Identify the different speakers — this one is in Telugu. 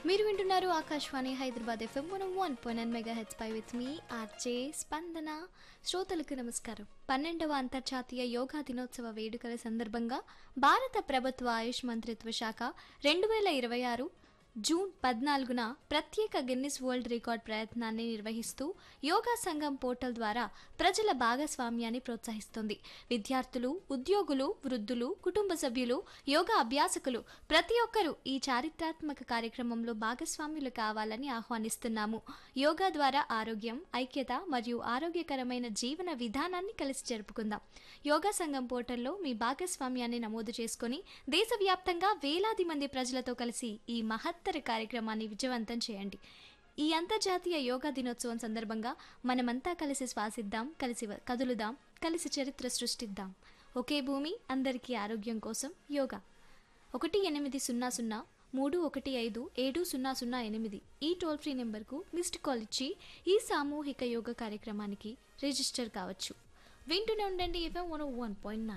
Speaker 1: మీరు వింటున్నారు Akashvani Hyderabad FM one one point mega H పై విత్ మీ ఆర్జే స్పందన శ్రోతలకు నమస్కారం పన్నెండవ అంతర్జాతీయ యోగా దినోత్సవ వేడుకల సందర్భంగా భారత ప్రభుత్వ ఆయుష్ మంత్రిత్వ శాఖ రెండు వేల ఇరవై ఆరు జూన్ పద్నాలుగున ప్రత్యేక గిన్నిస్ వరల్డ్ రికార్డ్ ప్రయత్నాన్ని నిర్వహిస్తూ యోగా సంఘం పోర్టల్ ద్వారా ప్రజల భాగస్వామ్యాన్ని ప్రోత్సహిస్తుంది విద్యార్థులు ఉద్యోగులు వృద్ధులు కుటుంబ సభ్యులు యోగా అభ్యాసకులు ప్రతి ఒక్కరూ ఈ చారిత్రాత్మక కార్యక్రమంలో భాగస్వామ్యులు కావాలని ఆహ్వానిస్తున్నాము యోగా ద్వారా ఆరోగ్యం ఐక్యత మరియు ఆరోగ్యకరమైన జీవన విధానాన్ని కలిసి జరుపుకుందాం యోగా సంఘం పోర్టల్లో మీ భాగస్వామ్యాన్ని నమోదు చేసుకొని దేశవ్యాప్తంగా వేలాది మంది ప్రజలతో కలిసి ఈ మహత్తర కార్యక్రమాన్ని విజయవంతం చేయండి ఈ అంతర్జాతీయ యోగా దినోత్సవం సందర్భంగా మనమంతా కలిసి శ్వాసిద్దాం కలిసి వ- కదులుదాం కలిసి చరిత్ర సృష్టిద్దాం ఒకే భూమి అందరికీ ఆరోగ్యం కోసం యోగా ఒకటి ఎనిమిది సున్నా సున్నా మూడు ఒకటి ఐదు ఏడు సున్నా సున్నా ఎనిమిది ఈ టోల్ ఫ్రీ నెంబర్కు మిస్డ్ కాల్ ఇచ్చి ఈ సామూహిక యోగా కార్యక్రమానికి రిజిస్టర్ కావచ్చు వింటూనే ఉండండి FM one one point nine